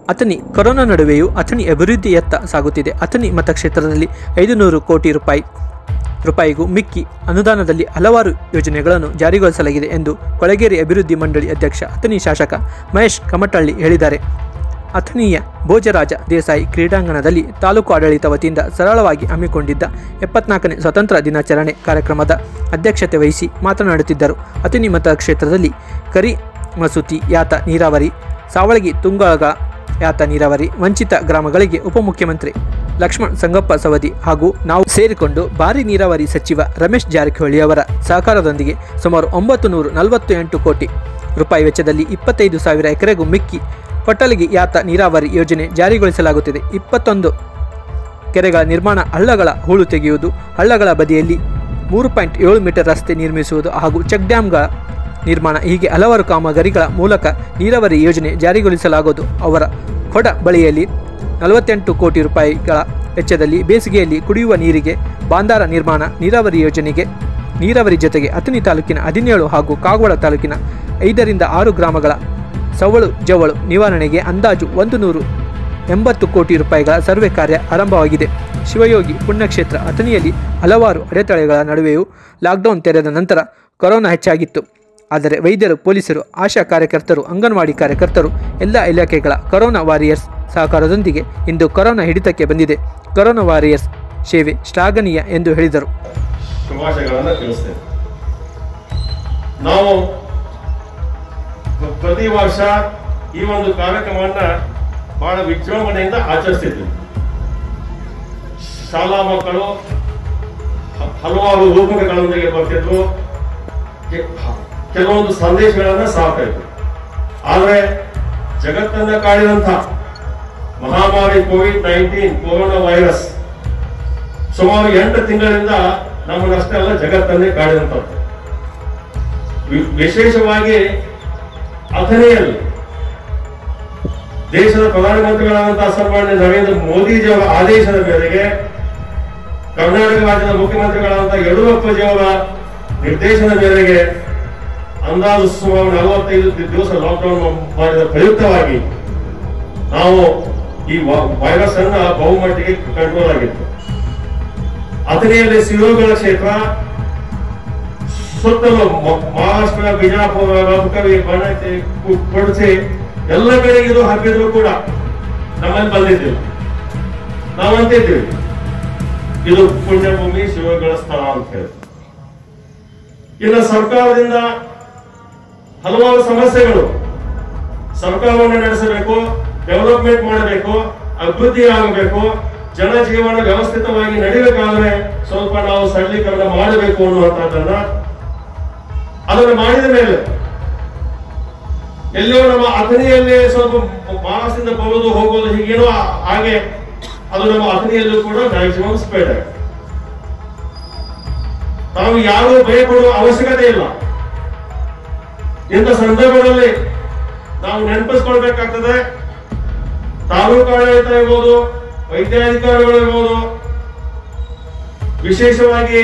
Athani corona ನಡುವೆಯೂ ಅಥಣಿ ಅಭಿವೃದ್ಧಿಯತ್ತ ಸಾಗುತ್ತಿದೆ ಅಥಣಿ ಮತಕ್ಷೇತ್ರದಲ್ಲಿ ಐದು ನೂರು ಕೋಟಿ ರೂಪಾಯಿ ರೂಪಾಯಿಗೂ ಮಿಕ್ಕಿ ಅನುದಾನದಲ್ಲಿ ಹಲವಾರು ಯೋಜನೆಗಳನ್ನು ಜಾರಿಗೊಳಿಸಲಾಗಿದೆ ಎಂದು ಕೊಳಗೇರಿ ಅಭಿವೃದ್ಧಿ ಮಂಡಳಿ ಅಧ್ಯಕ್ಷ ಅಥಣಿ ಶಾಸಕ ಮಹೇಶ್ ಕಮಟಳ್ಳಿ ಹೇಳಿದ್ದಾರೆ ಅಥಣಿಯ ಭೋಜರಾಜ ದೇಸಾಯಿ ಕ್ರೀಡಾಂಗಣದಲ್ಲಿ ತಾಲೂಕು ಆಡಳಿತ ವತಿಯಿಂದ ಸರಳವಾಗಿ ಹಮ್ಮಿಕೊಂಡಿದ್ದ ಎಪ್ಪತ್ನಾಲ್ಕನೇ ಸ್ವತಂತ್ರ ದಿನಾಚರಣೆ ಕಾರ್ಯಕ್ರಮದ ಅಧ್ಯಕ್ಷತೆ ವಹಿಸಿ ಮಾತನಾಡುತ್ತಿದ್ದರು ಅಥಣಿ ಮತಕ್ಷೇತ್ರದಲ್ಲಿ ಕರಿ ಮಸೂತಿ ಯಾತ ನೀರಾವರಿ ಸಾವಳಗಿ ತುಂಗಗ ಯಾತ ನೀರಾವರಿ ವಂಚಿತ ಗ್ರಾಮಗಳಿಗೆ ಉಪಮುಖ್ಯಮಂತ್ರಿ ಲಕ್ಷ್ಮಣ್ ಸಂಗಪ್ಪ ಸವದಿ ಹಾಗೂ ನಾವು ಸೇರಿಕೊಂಡು ಭಾರಿ ನೀರಾವರಿ ಸಚಿವ ರಮೇಶ್ ಜಾರಕಿಹೊಳಿ ಅವರ ಸಹಕಾರದೊಂದಿಗೆ ಸುಮಾರು ಒಂಬತ್ತು ನೂರು ನಲವತ್ತು ಎಂಟು ಕೋಟಿ ರೂಪಾಯಿ ವೆಚ್ಚದಲ್ಲಿ ಇಪ್ಪತ್ತೈದು ಸಾವಿರ ಎಕರೆಗೂ ಮಿಕ್ಕಿ ಕೊಟ್ಟಲಿಗೆ ಯಾತ ನೀರಾವರಿ ಯೋಜನೆ ಜಾರಿಗೊಳಿಸಲಾಗುತ್ತಿದೆ ಇಪ್ಪತ್ತೊಂದು ಕೆರೆಗಳ ನಿರ್ಮಾಣ ಹಳ್ಳಗಳ ಹೂಳು ತೆಗೆಯುವುದು ಹಳ್ಳಗಳ ಬದಿಯಲ್ಲಿ ಮೂರು ಪಾಯಿಂಟ್ ಏಳು ಮೀಟರ್ ರಸ್ತೆ ನಿರ್ಮಿಸುವುದು ಹಾಗೂ ಚೆಕ್ ಡ್ಯಾಂಗಳ ನಿರ್ಮಾಣ ಹೀಗೆ ಹಲವಾರು ಕಾಮಗಾರಿಗಳ ಮೂಲಕ ನೀರಾವರಿ ಯೋಜನೆ ಜಾರಿಗೊಳಿಸಲಾಗುವುದು ಅವರ ಕೊಡ ಬಳಿಯಲ್ಲಿ ನಲವತ್ತೆಂಟು ಕೋಟಿ ರೂಪಾಯಿಗಳ ವೆಚ್ಚದಲ್ಲಿ ಬೇಸಿಗೆಯಲ್ಲಿ ಕುಡಿಯುವ ನೀರಿಗೆ ಬಾಂದಾರ ನಿರ್ಮಾಣ ನೀರಾವರಿ ಯೋಜನೆಗೆ ನೀರಾವರಿ ಜೊತೆಗೆ ಅಥಣಿ ತಾಲೂಕಿನ ಹದಿನೇಳು ಹಾಗೂ ಕಾಗವಾಡ ತಾಲೂಕಿನ ಐದರಿಂದ ಆರು ಗ್ರಾಮಗಳ ಸವಳು ಜವಳು ನಿವಾರಣೆಗೆ ಅಂದಾಜು ಒಂದು ನೂರು ಎಂಬತ್ತು ಕೋಟಿ ರೂಪಾಯಿಗಳ ಸರ್ವೆ ಕಾರ್ಯ ಆರಂಭವಾಗಿದೆ ಶಿವಯೋಗಿ ಪುಣ್ಯಕ್ಷೇತ್ರ ಅಥಣಿಯಲ್ಲಿ ಹಲವಾರು ಅಡೆತಡೆಗಳ ನಡುವೆಯೂ ಲಾಕ್ಡೌನ್ ತೆರೆದ ನಂತರ ಕೊರೋನಾ ಹೆಚ್ಚಾಗಿತ್ತು ಆದರೆ ವೈದ್ಯರು ಪೊಲೀಸರು ಆಶಾ ಕಾರ್ಯಕರ್ತರು ಅಂಗನವಾಡಿ ಕಾರ್ಯಕರ್ತರು ಎಲ್ಲ ಇಲಾಖೆಗಳ ಕೊರೋನಾ ವಾರಿಯರ್ಸ್ ಸಹಕಾರದೊಂದಿಗೆ ಇಂದು ಕೊರೋನಾ ಹಿಡಿತಕ್ಕೆ ಬಂದಿದೆ ಕೊರೋನಾ ವಾರಿಯರ್ಸ್ ಸೇವೆ ಶ್ಲಾಘನೀಯ ಎಂದು ಹೇಳಿದರು ಶುಭಾಶಯಗಳನ್ನು ತಿಳಿಸ್ತೇನೆ ನಾವು ಪ್ರ- ಪ್ರತಿ ವರ್ಷ ಈ ಒಂದು ಕಾರ್ಯಕ್ರಮವನ್ನ ಬಹಳ ವಿಜೃಂಭಣೆಯಿಂದ ಆಚರಿಸ್ತಿದ್ವಿ ಶಾಲಾ ಮಕ್ಕಳು ಹ- ಹಲವಾರು ರೂಪಕಗಳೊಂದಿಗೆ ಬರ್ತಿದ್ರು ಕೆ- ಹ- ಕೆಲವೊಂದು ಸಂದೇಶಗಳನ್ನ ಸಾಕ್ತಾ ಇದ್ರು ಆದ್ರೆ ಜಗತ್ತನ್ನ ಕಾಡಿದಂತ ಮಹಾಮಾರಿ ಕೋವಿಡ್ ನೈನ್ಟೀನ್ ಕೊರೋನಾ ವೈರಸ್ ಸುಮಾರು ಎಂಟು ತಿಂಗಳಿಂದ ನಮ್ಮನ್ನಷ್ಟೇ ಅಲ್ಲ ಜಗತ್ತನ್ನೇ ಕಾಡಿದಂಥದ್ದು ವಿ- ವಿಶೇಷವಾಗಿ ಅಥಣಿಯಲ್ಲಿ ದೇಶದ ಪ್ರಧಾನಮಂತ್ರಿಗಳಾದಂತಹ ಸನ್ಮಾನ್ಯ ನರೇಂದ್ರ ಮೋದಿಜಿಯವರ ಆದೇಶದ ಮೇರೆಗೆ ಕರ್ನಾಟಕ ರಾಜ್ಯದ ಮುಖ್ಯಮಂತ್ರಿಗಳಾದಂತಹ ಯಡಿಯೂರಪ್ಪಜಿಯವರ ನಿರ್ದೇಶನ ಮೇರೆಗೆ ಅಂದಾಜು ಸುಮಾರು ನಲವತ್ತೈದು ದಿ- ದಿವಸ ಲಾಕ್ಡೌನ್ ಮಾಡಿದ ಪ್ರಯುಕ್ತವಾಗಿ ನಾವು ಈ ವ- ವೈರಸ್ ಅನ್ನ ಬಹುಮಟ್ಟಿಗೆ ಕಂಟ್ರೋಲ್ ಆಗಿತ್ತು ಅಥಣಿಯಲ್ಲಿ ಸಿರೋಗಳ ಕ್ಷೇತ್ರ ಸುತ್ತಲೂ ಮ- ಮಹಾರಾಷ್ಟ್ರ ಬಿಜಾಪುರ ರಬಕವಿ ಬಣತೆ ಕು- ಕೊಡಚೆ ಎಲ್ಲ ಕಡೆ ಇದು ಹಬ್ಬಿದ್ರು ಕೂಡ ನಮ್ಮಲ್ಲಿ ಬಂದಿದ್ದಿಲ್ಲ ನಾವಂತಿದ್ವಿ ಇದು ಪುಣ್ಯಭೂಮಿ ಶಿವಗಳ ಸ್ಥಳ ಅಂತ ಹೇಳಿ ಇನ್ನು ಸರ್ಕಾರದಿಂದ ಹಲವಾರು ಸಮಸ್ಯೆಗಳು ಸರ್ಕಾರವನ್ನು ನಡೆಸಬೇಕು ಡೆವಲಪ್ಮೆಂಟ್ ಮಾಡಬೇಕು ಅಭಿವೃದ್ಧಿ ಆಗಬೇಕು ಜನಜೀವನ ವ್ಯವಸ್ಥಿತವಾಗಿ ನಡಿಬೇಕಾದ್ರೆ ಸ್ವಲ್ಪ ನಾವು ಸರಳೀಕರಣ ಮಾಡಬೇಕು ಅನ್ನುವಂಥದ್ದನ್ನ ಅದನ್ನು ಮಾಡಿದ ಮೇಲೆ ಎಲ್ಲೋ ನಮ್ಮ ಅಥಣಿಯಲ್ಲಿ ಸ್ವಲ್ಪ ಮಹಾರಾಷ್ಟ್ರದಿಂದ ಬರೋದು ಹೋಗೋದು ಹೀಗೇನೋ ಆ- ಹಾಗೆ ಅದು ನಮ್ಮ ಅಥಣಿಯಲ್ಲೂ ಕೂಡ ಮ್ಯಾಕ್ಸಿಮಮ್ ಸ್ಪ್ರೆಡ್ ಆಗಿದೆ ನಾವು ಯಾರು ಭಯಪಡುವ ಅವಶ್ಯಕತೆ ಇಲ್ಲ ಇಂಥ ಸಂದರ್ಭದಲ್ಲಿ ನಾವು ನೆನಪಿಸ್ಕೊಳ್ಬೇಕಾಗ್ತದೆ ತಾಲೂಕು ಆಡಳಿತ ಇರ್ಬೋದು ವೈದ್ಯಾಧಿಕಾರಿಗಳು ಇರ್ಬೋದು ವಿಶೇಷವಾಗಿ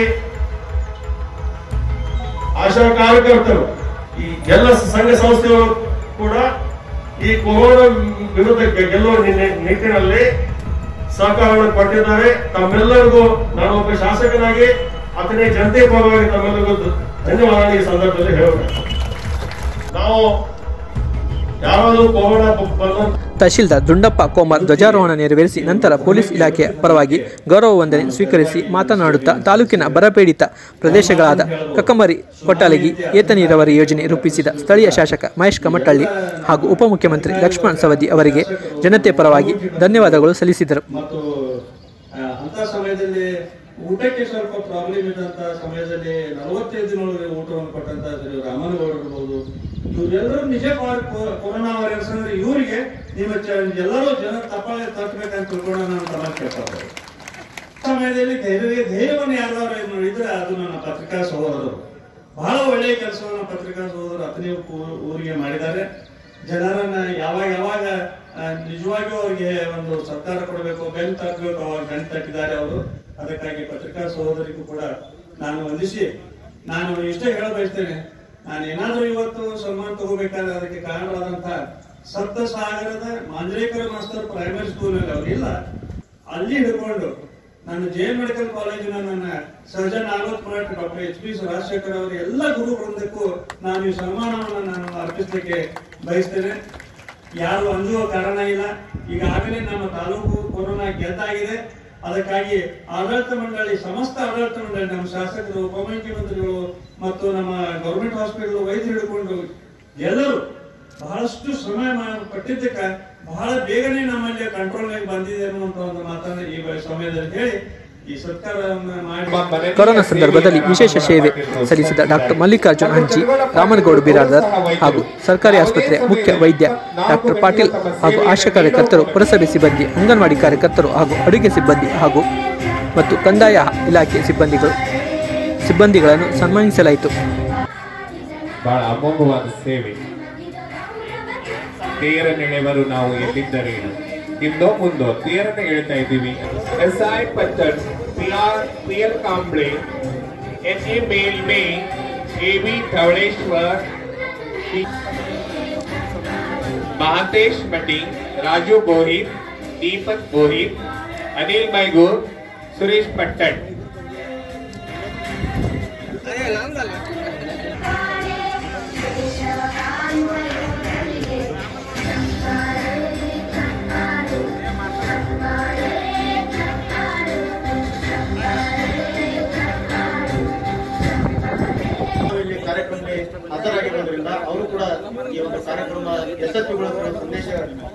ಆಶಾ ಕಾರ್ಯಕರ್ತರು ಈ ಎಲ್ಲ ಸಂಘ ಸಂಸ್ಥೆಗಳು ಕೂಡ ಈ ಕೊರೋನಾ ವಿರುದ್ಧ ಗೆಲ್ಲುವ ನಿನ್ನೆ- ನಿಟ್ಟಿನಲ್ಲಿ ಸಹಕಾರವನ್ನು ಕೊಟ್ಟಿದ್ದಾರೆ ತಮ್ಮೆಲ್ಲರಿಗೂ ನಾನು ಒಬ್ಬ ಶಾಸಕನಾಗಿ ಅಥಣಿ ಜನತೆ ಪರವಾಗಿ ತಮ್ಮೆಲ್ಲರಿಗೂ ಧನ್ಯವಾದ ಈ ಸಂದರ್ಭದಲ್ಲಿ ಹೇಳಬೇಕು ನಾವು ಯಾರಾದರೂ ಕೊರೋನಾ ಬಂದ ತಹಶೀಲ್ದಾರ್ ದುಂಡಪ್ಪ ಕೋಮರ್ ಧ್ವಜಾರೋಹಣ ನೆರವೇರಿಸಿ ನಂತರ ಪೊಲೀಸ್ ಇಲಾಖೆಯ ಪರವಾಗಿ ಗೌರವ ವಂದನೆ ಸ್ವೀಕರಿಸಿ ಮಾತನಾಡುತ್ತಾ ತಾಲೂಕಿನ ಬರಪೀಡಿತ ಪ್ರದೇಶಗಳಾದ ಕಕ್ಕಮರಿ ಕೊಟ್ಟಾಲಗಿ ಏತ ನೀರಾವರಿ ಯೋಜನೆ ರೂಪಿಸಿದ ಸ್ಥಳೀಯ ಶಾಸಕ ಮಹೇಶ್ ಕಮಟಳ್ಳಿ ಹಾಗೂ ಉಪಮುಖ್ಯಮಂತ್ರಿ ಲಕ್ಷ್ಮಣ್ ಸವದಿ ಅವರಿಗೆ ಜನತೆ ಪರವಾಗಿ ಧನ್ಯವಾದಗಳು ಸಲ್ಲಿಸಿದರು ಮತ್ತು ಆ, ಅಂತ ಸಮಯದಲ್ಲಿ ಊಟಕ್ಕೆ ಸ್ವಲ್ಪ ಪ್ರಾಬ್ಲಮ್ ಇದ್ದಂತ ಸಮಯದಲ್ಲಿ ನಲವತ್ತೈದು ದಿನಗಳಿಗೆ ಊಟವನ್ನು ಕೊಟ್ಟಂತ ಶ್ರೀ ರಾಮನಗೌಡರು ಇರ್ಬೋದು ಇವರೆಲ್ಲರೂ ನಿಜ ಕೊರೋನಾ ವೈರಸ್ ಅಂದ್ರೆ ಇವರಿಗೆ ನಿಮ್ಮ ಚ- ಎಲ್ಲರೂ ಜನ ತಪ್ಪಾಳೆ ತಟ್ಟಬೇಕಂತ ತಿಳ್ಕೊಂಡು ನಾನು ತಮ್ಮ ಕೇಳ್ತಾ ಸಮಯದಲ್ಲಿ ಧೈರ್ಯ ಧೈರ್ಯವನ್ನು ಯಾರಾದ್ರೂ ಏನ್ ಮಾಡಿದ್ರೆ ಅದು ನನ್ನ ಪತ್ರಿಕಾ ಸಹೋದರರು ಬಹಳ ಒಳ್ಳೆಯ ಕೆಲಸವನ್ನು ಪತ್ರಿಕಾ ಸಹೋದರರು ಅತನೇ ಊರಿಗೆ ಮಾಡಿದ್ದಾರೆ ಜನರನ್ನ ಯಾವಾಗ ಯಾವಾಗ ಆ, ನಿಜವಾಗಿಯೂ ಅವರಿಗೆ ಒಂದು ಸರ್ಕಾರ ಕೊಡಬೇಕು ಬೆನ್ ತಟ್ಟಬೇಕು ಅವಾಗ ಬೆನ್ ತಟ್ಟಿದ್ದಾರೆ ಅವರು ಅದಕ್ಕಾಗಿ ಪತ್ರಿಕಾ ಸಹೋದರಿಗೂ ಕೂಡ ನಾನು ವಂದಿಸಿ ನಾನು ಇಷ್ಟೇ ಹೇಳ ಬಯಸ್ತೇನೆ ನಾನು ಏನಾದ್ರೂ ಇವತ್ತು ಸನ್ಮಾನ ತಗೋಬೇಕಾದ್ರೆ ಅದಕ್ಕೆ ಕಾರಣವಾದಂತ ಸಪ್ತಸಾಗರದ ಮಾಂಜ್ರೇಕರ ಮಾಸ್ತರ್ ಪ್ರೈಮರಿ ಸ್ಕೂಲ್ ಅವರಿಲ್ಲ ಅಲ್ಲಿ ಹಿಡ್ಕೊಂಡು ನಾನು ಜೆ ಮೆಡಿಕಲ್ ಕಾಲೇಜಿನ ನನ್ನ ಸರ್ಜನ್ ಆಗೋತ್ ಮರಾಠ ಡಾಕ್ಟರ್ ಎಚ್ ಪಿ ರಾಜಶೇಖರ್ ಅವರ ಎಲ್ಲ ಗುರು ವೃಂದಕ್ಕೂ ನಾನು ಈ ಸನ್ಮಾನವನ್ನು ನಾನು ಅರ್ಪಿಸಲಿಕ್ಕೆ ಬಯಸ್ತೇನೆ ಯಾರು ಅಂಜುವ ಕಾರಣ ಇಲ್ಲ ಈಗಾಗಲೇ ನಮ್ಮ ತಾಲೂಕು ಕೊರೋನಾ ಗೆದ್ದಾಗಿದೆ ಅದಕ್ಕಾಗಿ ಆಡಳಿತ ಮಂಡಳಿ ಸಮಸ್ತ ಆಡಳಿತ ಮಂಡಳಿ ನಮ್ಮ ಶಾಸಕರು ಉಪಮುಖ್ಯಮಂತ್ರಿಗಳು ಮತ್ತು ನಮ್ಮ ಗೌರ್ಮೆಂಟ್ ಹಾಸ್ಪಿಟಲ್ ವೈದ್ಯರು ಹಿಡ್ಕೊಂಡು ಎಲ್ಲರೂ ಬಹಳಷ್ಟು ಶ್ರಮ ಮಾ- ಪಟ್ಟಿದ್ದಕ್ಕೆ ಬಹಳ ಬೇಗನೆ ನಮ್ಮಲ್ಲಿ ಕಂಟ್ರೋಲ್ ಬಂದಿದೆ ಅನ್ನುವಂತ ಒಂದು ಮಾತನ್ನ ಈ ಸಮಯದಲ್ಲಿ ಹೇಳಿ ಈ ಸರ್ಕಾರವನ್ನ ಮಾಡಿ ಕೊರೋನಾ ಸಂದರ್ಭದಲ್ಲಿ ವಿಶೇಷ ಸೇವೆ ಸಲ್ಲಿಸಿದ ಡಾಕ್ಟರ್ ಮಲ್ಲಿಕಾರ್ಜುನ್ ಹಂಚಿ ರಾಮನಗೌಡ ಬಿರಾದರ್ ಹಾಗೂ ಸರ್ಕಾರಿ ಆಸ್ಪತ್ರೆಯ ಮುಖ್ಯ ವೈದ್ಯ ಡಾಕ್ಟರ್ ಪಾಟೀಲ್ ಹಾಗೂ ಆಶಾ ಕಾರ್ಯಕರ್ತರು ಪುರಸಭೆ ಸಿಬ್ಬಂದಿ ಅಂಗನವಾಡಿ ಕಾರ್ಯಕರ್ತರು ಹಾಗೂ ಅಡುಗೆ ಸಿಬ್ಬಂದಿ ಹಾಗೂ ಮತ್ತು ಕಂದಾಯ ಇಲಾಖೆ ಸಿಬ್ಬಂದಿಗಳು ಸಿಬ್ಬಂದಿಗಳನ್ನು ಸನ್ಮಾನಿಸಲಾಯಿತು ಬಹಳ ಅಮೋಘವಾದ ಸೇವೆ ತೇರನೆಳೆವರು ನಾವು ಎಲ್ಲಿದ್ದರೇನು ಇಂದೋ ಮುಂದೋ ತೇರನ್ನ ಹೇಳ್ತಾ ಇದ್ದೀವಿ S I Pachchan P R P L Kamble H A Melme A V Dhavaleshwar Mahantesh Mating Raju Bohit Deepak Bohit Anil Maigur Suresh Pattan ನಾವು ಇಲ್ಲಿ ಕಾರ್ಯಕ್ರಮಕ್ಕೆ ಹಾಜರಾಗಿರೋದ್ರಿಂದ ಅವರು ಕೂಡ ಈ ಒಂದು ಕಾರ್ಯಕ್ರಮ ಯಶಸ್ವಿಗೊಳಿಸುವ ಸಂದೇಶ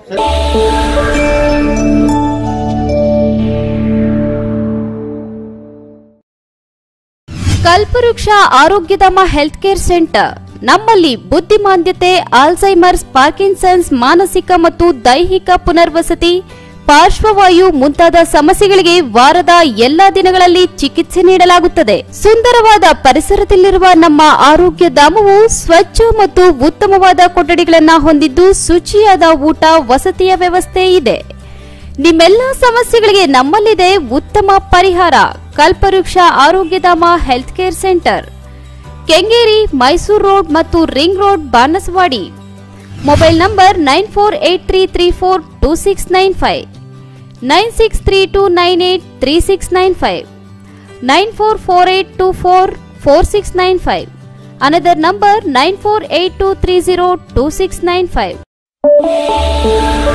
ಕಲ್ಪವೃಕ್ಷ ಆರೋಗ್ಯಧಾಮ ಹೆಲ್ತ್ ಕೇರ್ ಸೆಂಟರ್ ನಮ್ಮಲ್ಲಿ ಬುದ್ಧಿಮಾಂದ್ಯತೆ ಆಲ್ಝೈಮರ್ಸ್ ಪಾರ್ಕಿನ್ಸನ್ಸ್ ಮಾನಸಿಕ ಮತ್ತು ದೈಹಿಕ ಪುನರ್ವಸತಿ ಪಾರ್ಶ್ವವಾಯು ಮುಂತಾದ ಸಮಸ್ಯೆಗಳಿಗೆ ವಾರದ ಎಲ್ಲಾ ದಿನಗಳಲ್ಲಿ ಚಿಕಿತ್ಸೆ ನೀಡಲಾಗುತ್ತದೆ ಸುಂದರವಾದ ಪರಿಸರದಲ್ಲಿರುವ ನಮ್ಮ ಆರೋಗ್ಯ ಧಾಮವು ಸ್ವಚ್ಛ ಮತ್ತು ಉತ್ತಮವಾದ ಕೊಠಡಿಗಳನ್ನ ಹೊಂದಿದ್ದು ಶುಚಿಯಾದ ಊಟ ವಸತಿಯ ವ್ಯವಸ್ಥೆ ಇದೆ ನಿಮ್ಮೆಲ್ಲ ಸಮಸ್ಯೆಗಳಿಗೆ ನಮ್ಮಲ್ಲಿದೆ ಉತ್ತಮ ಪರಿಹಾರ Kalpavriksha Arogyadhama health care centre Kengeri Mysuru road ಮತ್ತು ring road Banaswadi mobile number nine four eight three three four two six nine five nine six three two nine eight three six nine five nine four four eight two four four six nine five another number nine four eight two three zero two six nine five